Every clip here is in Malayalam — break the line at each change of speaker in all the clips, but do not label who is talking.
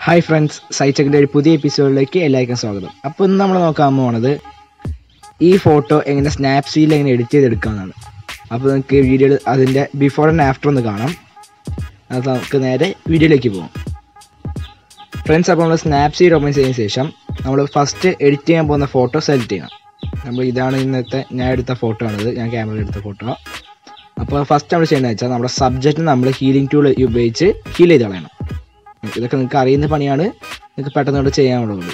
ഹായ് ഫ്രണ്ട്സ് സൈച്ചക്കിൻ്റെ ഒരു പുതിയ എപ്പിസോഡിലേക്ക് എല്ലാവർക്കും സ്വാഗതം അപ്പോൾ ഇന്ന് നമ്മൾ നോക്കാൻ പോകുന്നത് ഈ ഫോട്ടോ എങ്ങനെ സ്നാപ്സീൽ എങ്ങനെ എഡിറ്റ് ചെയ്തെടുക്കാമെന്നാണ് അപ്പോൾ നമുക്ക് വീഡിയോ അതിൻ്റെ ബിഫോർ ആൻഡ് ആഫ്റ്റർ ഒന്ന് കാണാം അത് നമുക്ക് നേരെ വീഡിയോയിലേക്ക് പോകാം ഫ്രണ്ട്സ് അപ്പോൾ നമ്മൾ സ്നാപ്സീൽ ഓപ്പൺ ചെയ്തതിന് ശേഷം നമ്മൾ ഫസ്റ്റ് എഡിറ്റ് ചെയ്യാൻ പോകുന്ന ഫോട്ടോ സെലക്ട് ചെയ്യണം നമ്മൾ ഇതാണ് ഇന്നത്തെ ഞാൻ എടുത്ത ഫോട്ടോ ആണിത് ഞാൻ ക്യാമറ എടുത്ത ഫോട്ടോ അപ്പോൾ ഫസ്റ്റ് നമ്മൾ ചെയ്യുന്നത് വെച്ചാൽ നമ്മുടെ സബ്ജക്റ്റ് നമ്മൾ ഹീലിംഗ് ടൂൾ ഉപയോഗിച്ച് ഹീൽ ചെയ്ത് കളയണം ഇതൊക്കെ നിങ്ങൾക്ക് അറിയുന്ന പണിയാണ് നിങ്ങൾക്ക് പെട്ടെന്ന് കൊണ്ട് ചെയ്യാനുള്ളത്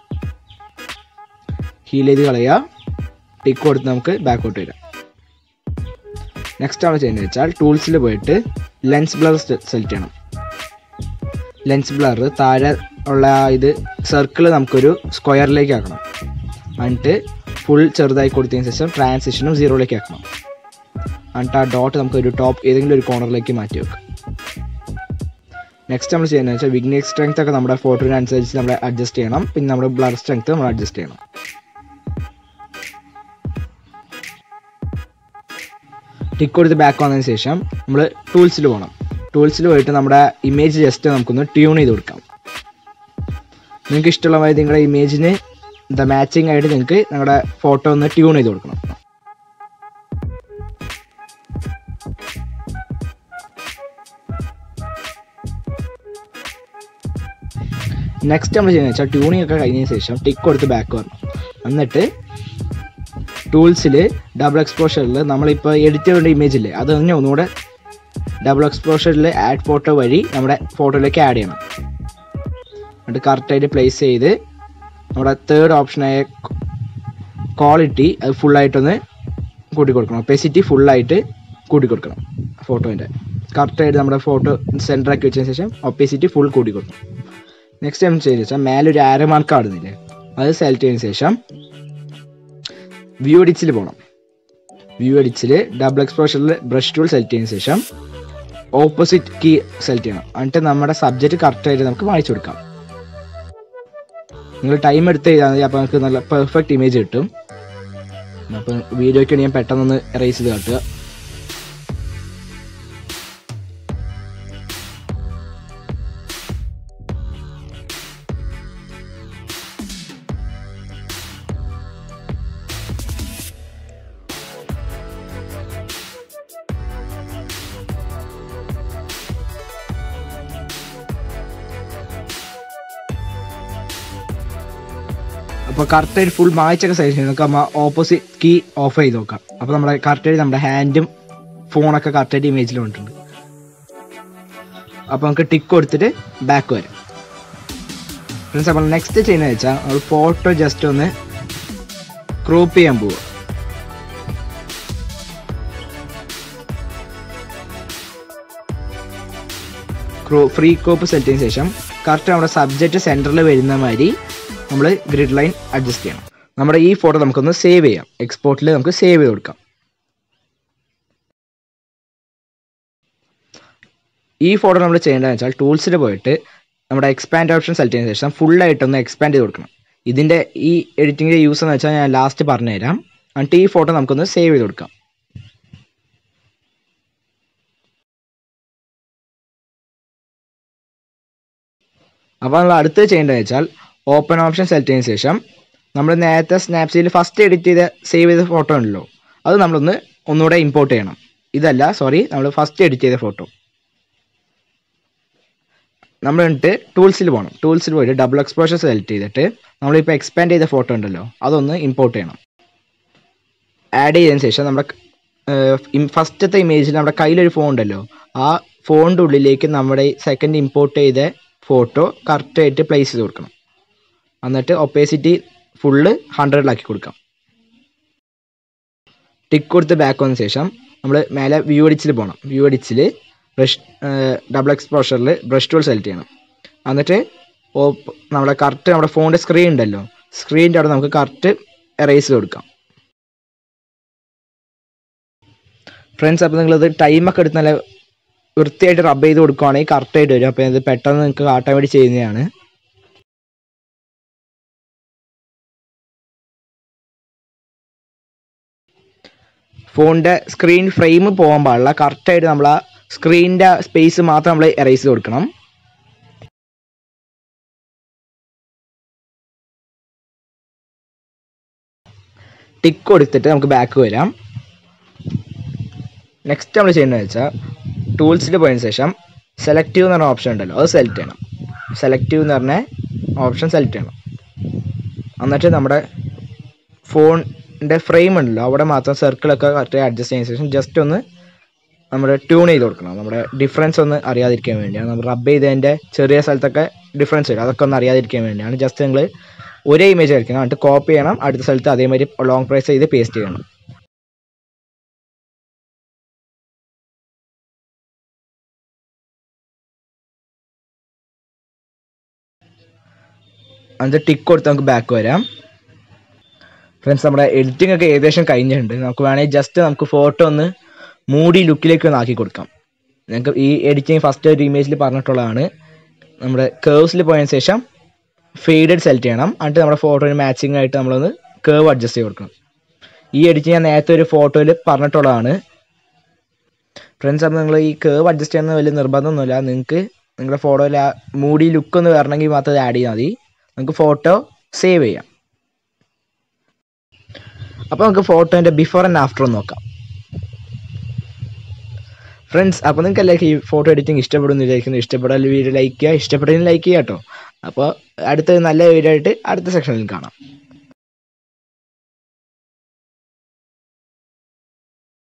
ഹീൽ ചെയ്ത് കളയുക ടിക്ക് കൊടുത്ത് നമുക്ക് ബാക്കോട്ട് വരാം നെക്സ്റ്റ് ആണ് ചെയ്യുന്നത് വെച്ചാൽ ടൂൾസിൽ പോയിട്ട് ലെൻസ് ബ്ലർ സെലക്ട് ചെയ്യണം ലെൻസ് ബ്ലർ താഴെ ഉള്ള ആ ഇത് സർക്കിൾ നമുക്കൊരു സ്ക്വയറിലേക്ക് ആക്കണം എന്നിട്ട് ഫുൾ ചെറുതായി കൊടുത്തതിന് ശേഷം ട്രാൻസിഷനും സീറോയിലേക്ക് ആക്കണം എന്നിട്ട് ആ ഡോട്ട് നമുക്ക് ഒരു ടോപ്പ് ഏതെങ്കിലും ഒരു കോർണറിലേക്ക് മാറ്റി വെക്കാം നെക്സ്റ്റ് നമ്മൾ ചെയ്യുന്നത് വെച്ചാൽ വിഗ്നേറ്റ് സ്ട്രെങ്ത് ഒക്കെ നമ്മുടെ ഫോട്ടോവിനനുസരിച്ച് നമ്മൾ അഡ്ജസ്റ്റ് ചെയ്യണം പിന്നെ നമ്മുടെ ബ്ലർ സ്ട്രെങ്ത് നമ്മൾ അഡ്ജസ്റ്റ് ചെയ്യണം ടിക്ക് കൊടുത്ത് ബാക്ക് വന്നതിന് ശേഷം നമ്മൾ ടൂൾസിൽ പോകണം ടൂൾസിൽ പോയിട്ട് നമ്മുടെ ഇമേജ് ജസ്റ്റ് നമുക്കൊന്ന് ട്യൂൺ ചെയ്ത് കൊടുക്കാം നിങ്ങൾക്ക് ഇഷ്ടമുള്ള മാതിരി നിങ്ങളുടെ ഇമേജിന് എന്താ മാച്ചിങ് ആയിട്ട് നിങ്ങൾക്ക് നിങ്ങളുടെ ഫോട്ടോ ഒന്ന് ട്യൂൺ ചെയ്ത് കൊടുക്കണം നെക്സ്റ്റ് നമ്മൾ ചെയ്യുന്നത് വെച്ചാൽ ട്യൂണിംഗ് ഒക്കെ കഴിഞ്ഞതിന് ശേഷം ടിക്ക് കൊടുത്ത് ബാക്ക് വരണം എന്നിട്ട് ടൂൾസിൽ ഡബിൾ എക്സ്പോഷറിൽ നമ്മളിപ്പോൾ എഡിറ്റ് ചെയ്യേണ്ട ഇമേജ് ഇല്ലേ അത് തന്നെ ഒന്നുകൂടെ ഡബിൾ എക്സ്പോഷറിൽ ആഡ് ഫോട്ടോ വഴി നമ്മുടെ ഫോട്ടോയിലേക്ക് ആഡ് ചെയ്യണം എന്നിട്ട് കറക്റ്റായിട്ട് പ്ലേസ് ചെയ്ത് നമ്മുടെ തേർഡ് ഓപ്ഷനായ ക്വാളിറ്റി അത് ഫുള്ളായിട്ടൊന്ന് കൂട്ടി കൊടുക്കണം ഒപ്പേസിറ്റി ഫുള്ളായിട്ട് കൂട്ടി കൊടുക്കണം ഫോട്ടോൻ്റെ കറക്റ്റായിട്ട് നമ്മുടെ ഫോട്ടോ സെൻറ്ററാക്കി വെച്ചതിന് ശേഷം ഒപ്പേസിറ്റി ഫുൾ കൂട്ടി കൊടുക്കണം നെക്സ്റ്റ് ടൈം ചെയ്ത് വെച്ചാൽ മേലെ ഒരു ആരോ മാർക്ക് കാണുന്നില്ലേ അത് സെലക്ട് ചെയ്തതിന് ശേഷം വ്യൂ എഡിറ്റ്സിൽ പോകണം വ്യൂ എഡിറ്റ്സിൽ ഡബിൾ എക്സ്പോഷറിൽ ബ്രഷ് ടൂൾ സെലക്ട് ചെയ്തതിന് ശേഷം ഓപ്പോസിറ്റ് കീ സെലക്ട് ചെയ്യണം എന്നിട്ട് നമ്മുടെ സബ്ജക്റ്റ് കറക്റ്റായിട്ട് നമുക്ക് വായിച്ചു കൊടുക്കാം നിങ്ങൾ ടൈം എടുത്ത് ചെയ്താൽ മതി അപ്പോൾ നമുക്ക് നല്ല പെർഫെക്റ്റ് ഇമേജ് കിട്ടും അപ്പോൾ വീഡിയോയ്ക്ക് ഞാൻ പെട്ടെന്നൊന്ന് എറേസ് ചെയ്ത് കാട്ടുക അപ്പോൾ കറക്റ്റായിട്ട് ഫുൾ മായ്ച്ചൊക്കെ സൈസ് നമുക്ക് നമ്മൾ ഓപ്പോസിറ്റ് കീ ഓഫ് ചെയ്ത് നോക്കാം അപ്പോൾ നമ്മുടെ കറക്റ്റായിട്ട് നമ്മുടെ ഹാൻഡും ഫോണൊക്കെ കറക്റ്റായിട്ട് ഇമേജിൽ വന്നിട്ടുണ്ട് അപ്പോൾ നമുക്ക് ടിക്ക് കൊടുത്തിട്ട് ബാക്ക് വരാം ഫ്രണ്ട്സ് അപ്പോൾ നെക്സ്റ്റ് ചെയ്യുന്നത് വെച്ചാൽ നമ്മൾ ഫോട്ടോ ജസ്റ്റ് ഒന്ന് ക്രോപ്പ് ചെയ്യാൻ പോവുക ക്രോ ഫ്രീ കോപ്പ് സെലക്ട് ചെയ്തതിന് ശേഷം കറക്റ്റ് നമ്മുടെ സബ്ജക്റ്റ് സെൻറ്ററിൽ വരുന്ന മാതിരി നമ്മൾ ഗ്രിഡ് ലൈൻ അഡ്ജസ്റ്റ് ചെയ്യണം നമ്മുടെ ഈ ഫോട്ടോ നമുക്കൊന്ന് സേവ് ചെയ്യാം എക്സ്പോർട്ടിൽ നമുക്ക് സേവ് ചെയ്ത് കൊടുക്കാം ഈ ഫോട്ടോ നമ്മൾ ചെയ്യേണ്ടതെന്ന് വെച്ചാൽ ടൂൾസിൽ പോയിട്ട് നമ്മുടെ എക്സ്പാൻഡ് ഓപ്ഷൻ സെലക്ട് ചെയ്തതിന് ശേഷം ഫുള്ളായിട്ടൊന്ന് എക്സ്പാൻഡ് ചെയ്ത് കൊടുക്കണം ഇതിൻ്റെ ഈ എഡിറ്റിങ്ങിൻ്റെ യൂസ് എന്ന് വെച്ചാൽ ഞാൻ ലാസ്റ്റ് പറഞ്ഞുതരാം എന്നിട്ട് ഈ ഫോട്ടോ നമുക്കൊന്ന് സേവ് ചെയ്ത് കൊടുക്കാം അപ്പോൾ നമ്മൾ അടുത്ത് ചെയ്യേണ്ടതെന്ന് വെച്ചാൽ ഓപ്പൺ ഓപ്ഷൻ സെലക്ട് ചെയ്തതിന് ശേഷം നമ്മൾ നേരത്തെ സ്നാപ്സീൽ ഫസ്റ്റ് എഡിറ്റ് ചെയ്ത സേവ് ചെയ്ത ഫോട്ടോ ഉണ്ടല്ലോ അത് നമ്മളൊന്ന് ഒന്നുകൂടെ ഇമ്പോർട്ട് ചെയ്യണം ഇതല്ല സോറി നമ്മൾ ഫസ്റ്റ് എഡിറ്റ് ചെയ്ത ഫോട്ടോ നമ്മൾ എന്നിട്ട് ടൂൾസിൽ പോകണം ടൂൾസിൽ പോയിട്ട് ഡബിൾ എക്സ്പോഷർ സെലക്ട് ചെയ്തിട്ട് നമ്മളിപ്പോൾ എക്സ്പാൻഡ് ചെയ്ത ഫോട്ടോ ഉണ്ടല്ലോ അതൊന്ന് ഇമ്പോർട്ട് ചെയ്യണം ആഡ് ചെയ്തതിന് ശേഷം നമ്മുടെ ഫസ്റ്റത്തെ ഇമേജിൽ നമ്മുടെ കയ്യിലൊരു ഫോൺ ഉണ്ടല്ലോ ആ ഫോണിൻ്റെ ഉള്ളിലേക്ക് നമ്മുടെ സെക്കൻഡ് ഇമ്പോർട്ട് ചെയ്ത ഫോട്ടോ കറക്റ്റായിട്ട് പ്ലേസ് ചെയ്ത് കൊടുക്കണം എന്നിട്ട് ഒപ്പേസിറ്റി ഫുള്ള് ഹൺഡ്രഡിലാക്കി കൊടുക്കാം ടിക്ക് കൊടുത്ത് ബാക്ക് വന്ന ശേഷം നമ്മൾ മേലെ വ്യൂ എഡിച്ചിൽ പോകണം വ്യൂ എഡിച്ചിൽ ബ്രഷ് ഡബിൾ എക്സ്പോഷറിൽ ബ്രഷ് ടൂൾ സെലക്ട് ചെയ്യണം എന്നിട്ട് ഓപ്പ് നമ്മുടെ കറക്റ്റ് നമ്മുടെ ഫോണിൻ്റെ സ്ക്രീൻ ഉണ്ടല്ലോ സ്ക്രീനിൻ്റെ അവിടെ നമുക്ക് കറക്റ്റ് എറേസ് ചെയ്ത് കൊടുക്കാം ഫ്രണ്ട്സ് അപ്പോൾ നിങ്ങളിത് ടൈമൊക്കെ എടുത്ത് നല്ല വൃത്തിയായിട്ട് റബ്ബ് ചെയ്ത് കൊടുക്കുവാണെങ്കിൽ കറക്റ്റായിട്ട് വരും അപ്പോൾ ഇത് പെട്ടെന്ന് നിങ്ങൾക്ക് കാട്ടാൻ വേണ്ടി ചെയ്യുന്നതാണ് ഫോണിൻ്റെ സ്ക്രീൻ ഫ്രെയിം പോകാൻ പാടില്ല കറക്റ്റായിട്ട് നമ്മൾ ആ സ്ക്രീനിൻ്റെ സ്പേസ് മാത്രം നമ്മൾ എറേസ് ചെയ്ത് കൊടുക്കണം ടിക്ക് കൊടുത്തിട്ട് നമുക്ക് ബാക്ക് വരാം നെക്സ്റ്റ് നമ്മൾ ചെയ്യുന്നത് വെച്ചാൽ ടൂൾസിൽ പോയതിന് ശേഷം സെലക്റ്റീവ് എന്ന് പറഞ്ഞ ഓപ്ഷൻ ഉണ്ടല്ലോ അത് സെലക്ട് ചെയ്യണം സെലക്റ്റീവ് എന്ന് പറഞ്ഞ ഓപ്ഷൻ സെലക്ട് ചെയ്യണം എന്നിട്ട് നമ്മുടെ ഫോണിൻ്റെ ഫ്രെയിം ഉണ്ടല്ലോ അവിടെ മാത്രം സർക്കിളൊക്കെ കറക്റ്റ് അഡ്ജസ്റ്റ് ചെയ്തതിന് ശേഷം ജസ്റ്റ് ഒന്ന് നമ്മുടെ ട്യൂൺ ചെയ്ത് കൊടുക്കണം നമ്മുടെ ഡിഫറൻസ് ഒന്ന് അറിയാതിരിക്കാൻ വേണ്ടിയാണ് നമ്മൾ റബ്ബ് ചെയ്തതിൻ്റെ ചെറിയ സ്ഥലത്തൊക്കെ ഡിഫറൻസ് വരും അതൊക്കെ ഒന്ന് അറിയാതിരിക്കാൻ വേണ്ടിയാണ് ജസ്റ്റ് നിങ്ങൾ ഒരേ ഇമേജ് ആയിരിക്കണം എന്നിട്ട് കോപ്പി ചെയ്യണം അടുത്ത സ്ഥലത്ത് അതേമാതിരി ലോങ് പ്രൈസ് ചെയ്ത് പേസ്റ്റ് ചെയ്യണം എന്നിട്ട് ടിക്ക് കൊടുത്ത് നമുക്ക് ബാക്ക് വരാം ഫ്രണ്ട്സ് നമ്മുടെ എഡിറ്റിംഗ് ഒക്കെ ഏകദേശം കഴിഞ്ഞിട്ടുണ്ട് നമുക്ക് വേണമെങ്കിൽ ജസ്റ്റ് നമുക്ക് ഫോട്ടോ ഒന്ന് മൂടി ലുക്കിലേക്ക് ഒന്ന് ആക്കി കൊടുക്കാം ഞങ്ങൾക്ക് ഈ എഡിറ്റിംഗ് ഫസ്റ്റ് ഒരു ഇമേജിൽ പറഞ്ഞിട്ടുള്ളതാണ് നമ്മുടെ കേവ്സിൽ പോയതിന് ശേഷം ഫെയ്ഡഡ് സെലക്ട് ചെയ്യണം എന്നിട്ട് നമ്മുടെ ഫോട്ടോന് മാച്ചിങ് ആയിട്ട് നമ്മളൊന്ന് കേവ് അഡ്ജസ്റ്റ് ചെയ്ത് കൊടുക്കണം ഈ എഡിറ്റിംഗ് ഞാൻ നേരത്തെ ഒരു ഫോട്ടോയിൽ പറഞ്ഞിട്ടുള്ളതാണ് ഫ്രണ്ട്സ് അപ്പോൾ നിങ്ങൾ ഈ കേവ് അഡ്ജസ്റ്റ് ചെയ്യുന്ന വലിയ നിർബന്ധമൊന്നുമില്ല നിങ്ങൾക്ക് നിങ്ങളുടെ ഫോട്ടോയിൽ ആ മൂടി ലുക്ക് ഒന്ന് വരണമെങ്കിൽ മാത്രം അത് ആഡ് ചെയ്താൽ മതി നമുക്ക് ഫോട്ടോ സേവ് ചെയ്യാം അപ്പോൾ നമുക്ക് ഫോട്ടോൻ്റെ ബിഫോർ ആൻഡ് ആഫ്റ്റർ ഒന്ന് നോക്കാം ഫ്രണ്ട്സ് അപ്പോൾ നിങ്ങൾക്ക് എല്ലാവർക്കും ഈ ഫോട്ടോ എഡിറ്റിംഗ് ഇഷ്ടപ്പെടുന്നു വിചാരിക്കുന്നു ഇഷ്ടപ്പെടാൻ വീഡിയോ ലൈക്ക് ചെയ്യുക ഇഷ്ടപ്പെട്ടെങ്കിൽ ലൈക്ക് ചെയ്യുക കേട്ടോ അപ്പോൾ അടുത്ത നല്ല വീഡിയോ ആയിട്ട് അടുത്ത സെക്ഷനിൽ കാണാം